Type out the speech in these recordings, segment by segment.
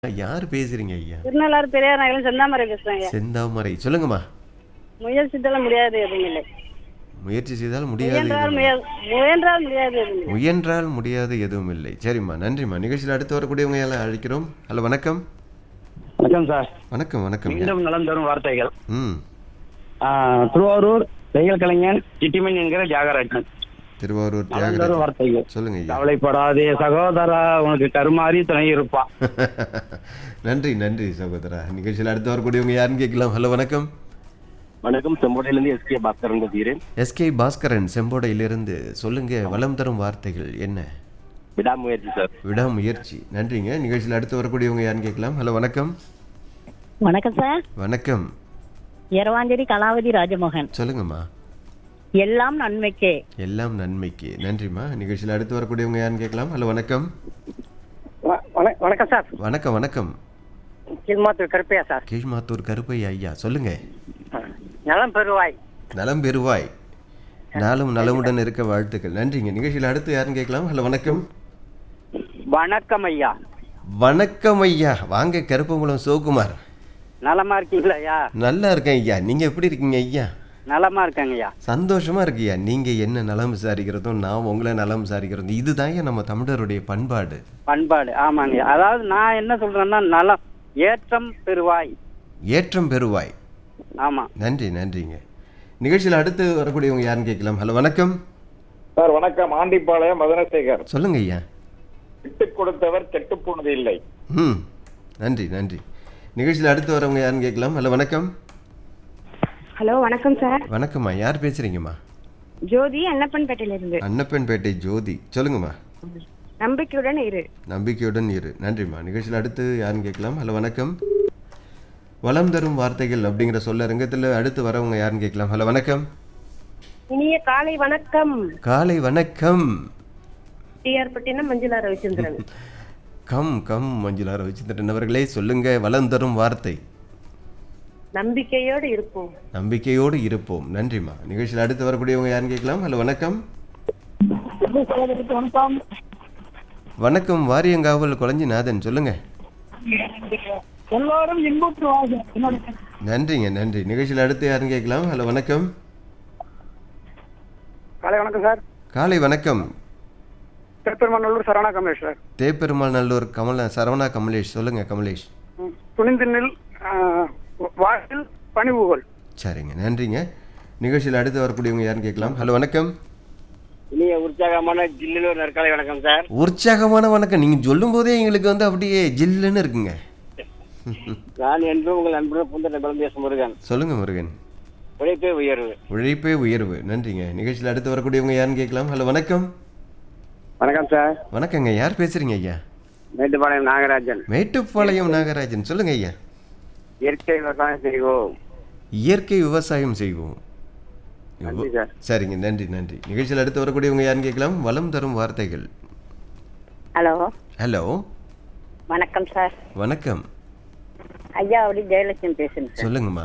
யார் பேசுறீங்க ஐயா திருநள்ளாறு பெரியார் நகரம் செந்தாமரை பேசுறேங்க செந்தாமரை சொல்லுங்கம்மா முயற்சித்தால முடியாது எதுவும் இல்லை முயற்சி செய்தால் முடியாது முயன்றால் எதுவும் முடியாது முயன்றால் முடியாது எதுவும் இல்லை முயன்றால் முடியாது எதுவும் இல்லை சரிம்மா நன்றிம்மா நிகழ்ச்சியில் அடுத்து வரக்கூடியவங்க எல்லாம் அழைக்கிறோம் ஹலோ வணக்கம் வணக்கம் சார் வணக்கம் வணக்கம் மீண்டும் நலம் தரும் வார்த்தைகள் ம் ஆ, திருவாரூர் தையல் கலைஞன் சிட்டிமன் என்கிற தியாகராஜன் திருவாரூர் நலம் தரும் தியாகராஜன் வார்த்தைகள் சொல்லுங்க ஐயா கவலைப்படாதே சகோதரா உனக்கு கருமாறி துணை இருப்பான் நன்றி நன்றி சகோதரா நிகழ்ச்சியில் அடுத்து வரக்கூடியவங்க யாருன்னு கேட்கலாம் ஹலோ வணக்கம் வணக்கம் செம்போடையிலிருந்து எஸ்கே பாஸ்கரன் பேசுகிறேன் எஸ்கே பாஸ்கரன் செம்போடையிலிருந்து சொல்லுங்க வளம் தரும் வார்த்தைகள் என்ன விடாமுயற்சி சார் விடாமுயற்சி நன்றிங்க நிகழ்ச்சியில் அடுத்து வரக்கூடியவங்க யாருன்னு கேட்கலாம் ஹலோ வணக்கம் வணக்கம் சார் வணக்கம் இரவாஞ்சேரி கலாவதி ராஜமோகன் சொல்லுங்கம்மா எல்லாம் நன்மைக்கே எல்லாம் நன்மைக்கு நன்றிம்மா நிகழ்ச்சியில் அடுத்து வரக்கூடியவங்க யாருன்னு கேட்கலாம் ஹலோ வணக்கம் வணக்கம் சார் வணக்கம் வணக்கம் கில்மாத்தூர் கருப்பையா சார் கீழ்மாத்தூர் கருப்பையா ஐயா சொல்லுங்க நலம் பெறுவாய் நலம் பெறுவாய் நாளும் நலமுடன் இருக்க வாழ்த்துக்கள் நன்றிங்க நிகழ்ச்சியில் அடுத்து யாருன்னு கேட்கலாம் ஹலோ வணக்கம் வணக்கம் ஐயா வணக்கம் ஐயா வாங்க கருப்பங்குளம் சிவகுமார் நலமா இருக்கீங்களா ஐயா நல்லா இருக்கேன் ஐயா நீங்க எப்படி இருக்கீங்க ஐயா நலமா இருக்காங்க ஐயா சந்தோஷமா இருக்கியா நீங்க என்ன நலம் விசாரிக்கிறதும் நான் உங்களை நலம் விசாரிக்கிறதும் இதுதான் நம்ம தமிழருடைய பண்பாடு பண்பாடு ஆமாங்க ஐயா. அதாவது நான் என்ன சொல்றேன்னா நலம் ஏற்றம் பெறுவாய் ஏற்றம் பெறுவாய் ஆமா நன்றி நன்றிங்க நிகழ்ச்சியில் அடுத்து வரக்கூடியவங்க யாருன்னு கேட்கலாம் ஹலோ வணக்கம் சார் வணக்கம் ஆண்டிப்பாளையம் மதனசேகர் சொல்லுங்க ஐயா விட்டுக் கொடுத்தவர் கெட்டு போனது இல்லை ம் நன்றி நன்றி நிகழ்ச்சியில் அடுத்து வரவங்க யாருன்னு கேட்கலாம் ஹலோ வணக்கம் ஹலோ வணக்கம் சார் வணக்கம்மா யார் பேசுறீங்கம்மா ஜோதி அன்னப்பன்பேட்டையில இருந்து அன்னப்பன்பேட்டை ஜோதி சொல்லுங்கம்மா நம்பிக்கையுடன் இரு நம்பிக்கையுடன் இரு நன்றிம்மா நிகழ்ச்சியில் அடுத்து யாருன்னு கேட்கலாம் ஹலோ வணக்கம் வளம் தரும் வார்த்தைகள் அப்படிங்கிற சொல்ல ரங்கத்தில் அடுத்து வரவங்க யாருன்னு கேட்கலாம் ஹலோ வணக்கம் இனிய காலை வணக்கம் காலை வணக்கம் T R Pattinam Manjula Ravichandran come come Manjula Ravichandran அவர்களே சொல்லுங்க வளம் தரும் வார்த்தை நம்பிக்கையோடு இருப்போம் நம்பிக்கையோடு இருப்போம் நன்றிம்மா நிகழ்ச்சியில் அடுத்து வரக்கூடியவங்க யாருன்னு கேட்கலாம் ஹலோ வணக்கம் வணக்கம் வாரியங்காவல் குழஞ்சிநாதன் சொல்லுங்க எல்லாரும் இன்புற்று நன்றிங்க நன்றி நிகழ்ச்சியில் அடுத்து யாருன்னு கேட்கலாம் ஹலோ வணக்கம் காலை வணக்கம் சார் காலை வணக்கம் திருப்பெருமநல்லூர் சரவணா கமலேஷ் சார் தேப்பெருமாள் நல்லூர் கமல சரவணா கமலேஷ் சொல்லுங்க கமலேஷ் துணிந்து நில் வாழ்வில் பணிவுகள் சரிங்க நன்றிங்க நிகழ்ச்சியில் அடுத்து வரக்கூடியவங்க யாருன்னு கேட்கலாம் ஹலோ வணக்கம் இனிய உற்சாகமான ஜில்லில் ஒரு நற்காலை வணக்கம் சார் உற்சாகமான வணக்கம் நீங்கள் சொல்லும் போதே எங்களுக்கு வந்து அப்படியே ஜில்லுன்னு இருக்குங்க நான் என்றும் உங்கள் அன்புடன் புந்தர குழந்தைய முருகன் சொல்லுங்க முருகன் உழைப்பே உயர்வு உழைப்பே உயர்வு நன்றிங்க நிகழ்ச்சியில் அடுத்து வரக்கூடியவங்க யாருன்னு கேட்கலாம் ஹலோ வணக்கம் வணக்கம் சார் வணக்கங்க யார் பேசுறீங்க ஐயா மேட்டுப்பாளையம் நாகராஜன் மேட்டுப்பாளையம் நாகராஜன் சொல்லுங்க ஐயா இயற்கை விவசாயம் செய்வோம் இயற்கை விவசாயம் செய்வோம் நன்றி சார். சரிங்க நன்றி நன்றி நிகழ்ச்சியில் அடுத்து வரக்கூடியவங்க யாருன்னு கேட்கலாம் வளம் தரும் வார்த்தைகள் ஹலோ ஹலோ வணக்கம் சார் வணக்கம் ஐயா அப்படி ஜெயலட்சுமி பேசுறேன் சார் சொல்லுங்கம்மா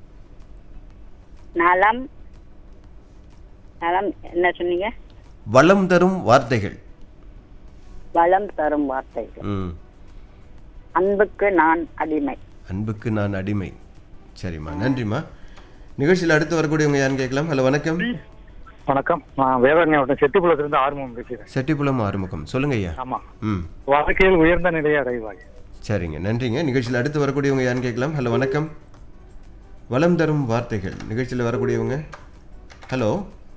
நலம் நலம் என்ன சொன்னீங்க வளம் தரும் வார்த்தைகள் வளம் தரும் வார்த்தைகள் ம் அன்புக்கு நான் அடிமை அன்புக்கு நான் அடிமை சரிம்மா நன்றிம்மா நிகழ்ச்சியில் அடுத்து வரக்கூடியவங்க யாருன்னு கேட்கலாம் ஹலோ வணக்கம் வணக்கம் நான் வேதாரண்ய மாவட்டம் செட்டிப்புலத்திலிருந்து ஆர்வம் பேசுகிறேன் செட்டிப்புலம் ஆறுமுகம் சொல்லுங்க ஐயா ஆமா ம் வாழ்க்கையில் உயர்ந்த நிலையை அடைவாய் சரிங்க நன்றிங்க நிகழ்ச்சியில் அடுத்து வரக்கூடியவங்க யாருன்னு கேட்கலாம் ஹலோ வணக்கம் வளம் தரும் வார்த்தைகள் நிகழ்ச்சியில் வரக்கூடியவங்க ஹலோ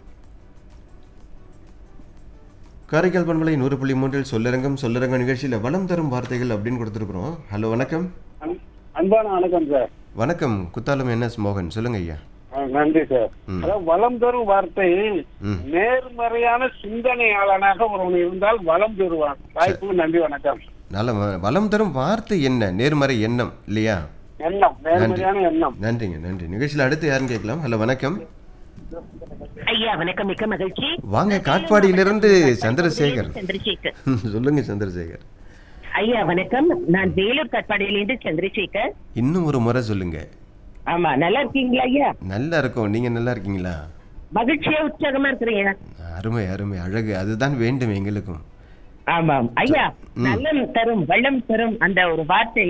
காரைக்கால் பண்பலை நூறு புள்ளி மூன்றில் சொல்லரங்கம் சொல்லரங்கம் நிகழ்ச்சியில் வளம் தரும் வார்த்தைகள் அப்படின்னு கொடுத்துருக்குறோம் ஹலோ வணக்கம் அன்பான வணக்கம் சார் வணக்கம் குத்தாலம் என்எஸ் மோகன் சொல்லுங்க ஐயா ஆ, நன்றி சார் ம். அதாவது வளம் தரும் வார்த்தை ம் நேர்மறையான சிந்தனையாளனாக ஒருவன் இருந்தால் வளம் பெறுவான் வாய்ப்புக்கு நன்றி வணக்கம் நல்ல வ- வளம் தரும் வார்த்தை என்ன நேர்மறை எண்ணம் இல்லையா எண்ணம் நேர்மறையான எண்ணம் நன்றிங்க நன்றி நிகழ்ச்சியில் அடுத்து யாருன்னு கேட்கலாம் ஹலோ வணக்கம் ஐயா வணக்கம் மிக்க மகிழ்ச்சி வாங்க காட்பாடியிலிருந்து சந்திரசேகர் சந்திரசேகர் சொல்லுங்க சந்திரசேகர் ஐயா வணக்கம் நான் வேலூர் கட்பாடியிலிருந்து சந்திரசேகர் இன்னும் ஒரு முறை சொல்லுங்க ஆமா நல்லா இருக்கீங்களா ஐயா நல்லா இருக்கும் நீங்க நல்லா இருக்கீங்களா மகிழ்ச்சியா உற்சாகமா இருக்கிறீங்க அருமை அருமை அழகு அதுதான் வேண்டும் எங்களுக்கும் ஆமாம் ஐயா ம். நலம் தரும் வளம் தரும் அந்த ஒரு வார்த்தை